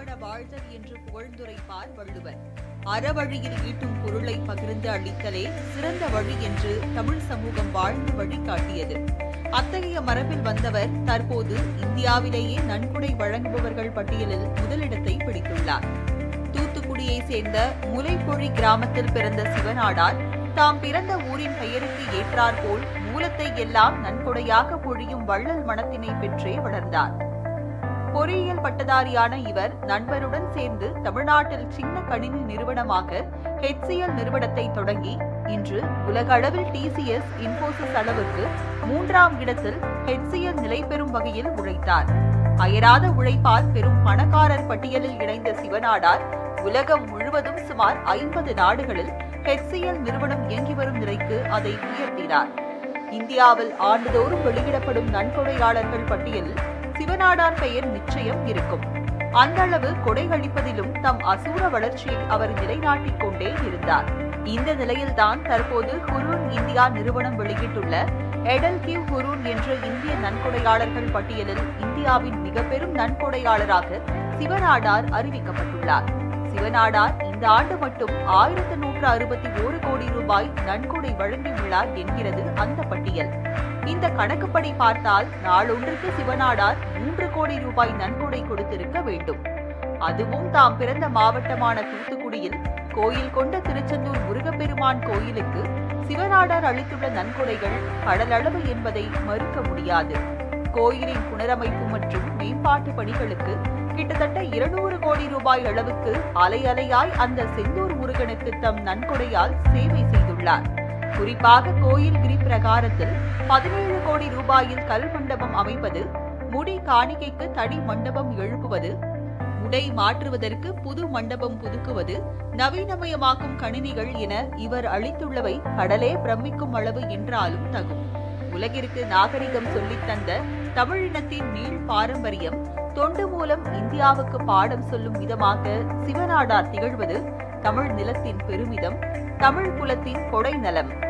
அறம்பட வாழ்தல் என்று புகழ்ந்துரைப்பார் வள்ளுவர் அறவழியில் ஈட்டும் பொருளை பகிர்ந்து அளித்தலே சிறந்த வழி என்று தமிழ் சமூகம் வாழ்ந்து வழிகாட்டியது அத்தகைய மரபில் வந்தவர் தற்போது இந்தியாவிலேயே நன்கொடை வழங்குபவர்கள் பட்டியலில் முதலிடத்தை பிடித்துள்ளார் தூத்துக்குடியை சேர்ந்த முலைப்பொழி கிராமத்தில் பிறந்த சிவநாடார் தாம் பிறந்த ஊரின் பெயருக்கு ஏற்றாற்போல் மூலத்தை எல்லாம் நன்கொடையாக பொழியும் வள்ளல் மனத்தினை பெற்றே வளர்ந்தார் பொறியியல் பட்டதாரியான இவர் நண்பருடன் சேர்ந்து தமிழ்நாட்டில் சின்ன கணினி நிறுவனமாக HCL நிறுவனத்தை தொடங்கி இன்று உலக அளவில் டிசிஎஸ் இன்போசிஸ் அளவுக்கு மூன்றாம் இடத்தில் HCL நிலை பெறும் வகையில் உழைத்தார் அயராத உழைப்பால் பெரும் பணக்காரர் பட்டியலில் இணைந்த சிவநாடார் உலகம் முழுவதும் சுமார் ஐம்பது நாடுகளில் HCL நிறுவனம் இயங்கி வரும் நிலைக்கு அதை உயர்த்தினார் இந்தியாவில் ஆண்டுதோறும் வெளியிடப்படும் நன்கொடையாளர்கள் பட்டியலில் சிவநாடார் பெயர் நிச்சயம் இருக்கும் அந்த அளவு கொடைகளிப்பதிலும் தம் அசூர வளர்ச்சியை அவர் நிலைநாட்டிக் கொண்டே இருந்தார் இந்த நிலையில்தான் தற்போது ஹுரூன் இந்தியா நிறுவனம் வெளியிட்டுள்ள எடல் கிவ் ஹுரூன் என்ற இந்திய நன்கொடையாளர்கள் பட்டியலில் இந்தியாவின் மிக பெரும் நன்கொடையாளராக சிவநாடார் அறிவிக்கப்பட்டுள்ளார் சிவநாடார் இந்த ஆண்டு மட்டும் ஆயிரத்து நூற்று அறுபத்தி ஓரு கோடி ரூபாய் நன்கொடை வழங்கியுள்ளார் என்கிறது அந்த பட்டியல் இந்த கணக்குப்படி பார்த்தால் நாளொன்றுக்கு சிவநாடார் மூன்று கோடி ரூபாய் நன்கொடை கொடுத்திருக்க வேண்டும் அதுவும் தாம் பிறந்த மாவட்டமான தூத்துக்குடியில் கோயில் கொண்ட திருச்செந்தூர் முருகப்பெருமான் கோயிலுக்கு சிவநாடார் அளித்துள்ள நன்கொடைகள் கடலளவு என்பதை மறுக்க முடியாது கோயிலின் புனரமைப்பு மற்றும் மேம்பாட்டு பணிகளுக்கு கிட்டத்தட்ட இருநூறு கோடி ரூபாய் அளவுக்கு அலை அலையாய் அந்த செந்தூர் முருகனுக்கு தம் நன்கொடையால் சேவை செய்துள்ளார் குறிப்பாக கோயில் கிரி பிரகாரத்தில் பதினேழு கோடி ரூபாயில் கல் மண்டபம் அமைப்பது முடி காணிக்கைக்கு தனி மண்டபம் எழுப்புவது உடை மாற்றுவதற்கு புது மண்டபம் புதுக்குவது நவீனமயமாக்கும் கணினிகள் என இவர் அளித்துள்ளவை கடலே பிரமிக்கும் அளவு என்றாலும் தகும் உலகிற்கு நாகரிகம் சொல்லித் தந்த தமிழினத்தின் நீள் பாரம்பரியம் தொண்டு மூலம் இந்தியாவுக்கு பாடம் சொல்லும் விதமாக சிவநாடார் திகழ்வது தமிழ் நிலத்தின் பெருமிதம் தமிழ் குலத்தின் கொடை நலம்